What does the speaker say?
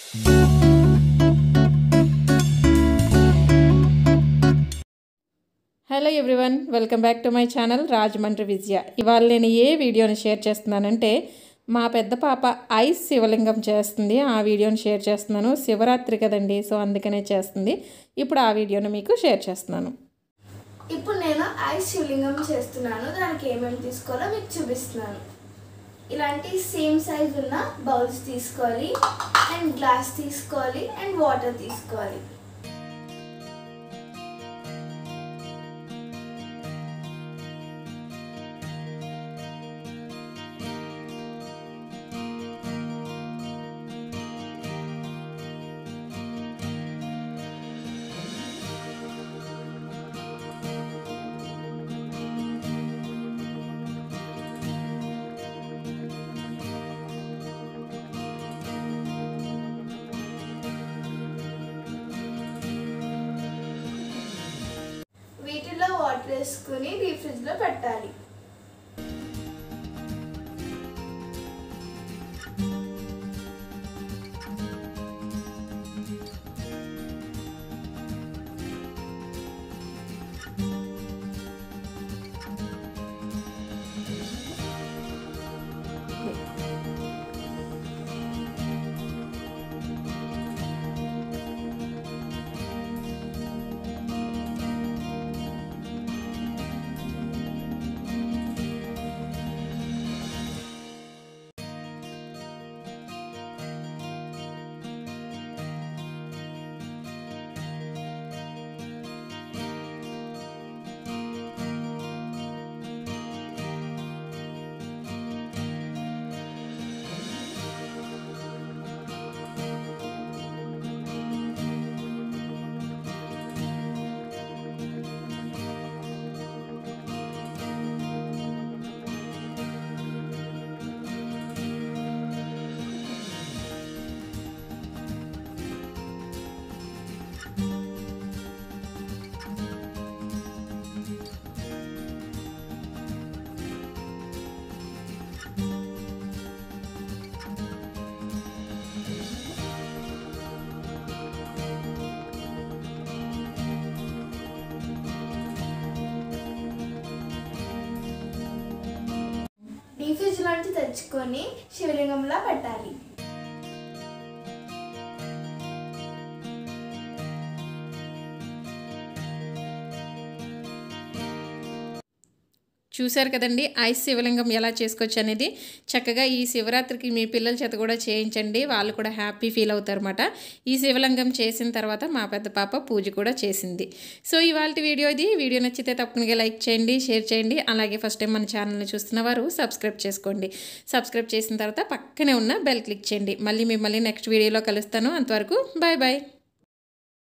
hello everyone welcome back to my channel Rajahmundry Vijaya ఇవాళ నేను ఏ వీడియోని షేర్ చేస్తున్నానంటే మా పెద్ద పాప ఐస్ శివలింగం చేస్తుంది ఆ వీడియోని షేర్ చేస్తున్నాను శివరాత్రి కదండి సో అందుకనే చేస్తుంది ఇప్పుడు ఆ వీడియోని మీకు షేర్ చేస్తున్నాను ఇప్పుడు నేను ఐస్ శివలింగం చేస్తున్నాను దానికి ఏమేమి తీసుకోవాలో మీకు చూపిస్తున్నాను ఇలాంటి సేమ్ సైజ్ ఉన్న బౌల్స్ తీసుకోవాలి అండ్ గ్లాస్ తీసుకోవాలి అండ్ వాటర్ తీసుకోవాలి వీటిలో వాటర్ వేసుకుని డీప్ ఫ్రిడ్జ్లో పెట్టాలి డీప్ ఫ్రిడ్జ్ నుంచి తెచ్చుకొని శివలింగంలా పెట్టాలి చూశారు కదండి ఐస్ శివలింగం ఎలా చేసుకోవచ్చు అనేది చక్కగా ఈ శివరాత్రికి మీ పిల్లల చేత కూడా చేయించండి వాళ్ళు కూడా హ్యాపీ ఫీల్ అవుతారన్నమాట ఈ శివలింగం చేసిన తర్వాత మా పెద్ద పాప పూజ కూడా చేసింది సో ఇవాళ వీడియో ఇది వీడియో నచ్చితే తప్పకుండా లైక్ చేయండి షేర్ చేయండి అలాగే ఫస్ట్ టైం మన ఛానల్ని చూస్తున్న వారు సబ్స్క్రైబ్ చేసుకోండి సబ్స్క్రైబ్ చేసిన తర్వాత పక్కనే ఉన్న బెల్ క్లిక్ చేయండి మళ్ళీ మిమ్మల్ని నెక్స్ట్ వీడియోలో కలుస్తాను అంతవరకు బాయ్ బాయ్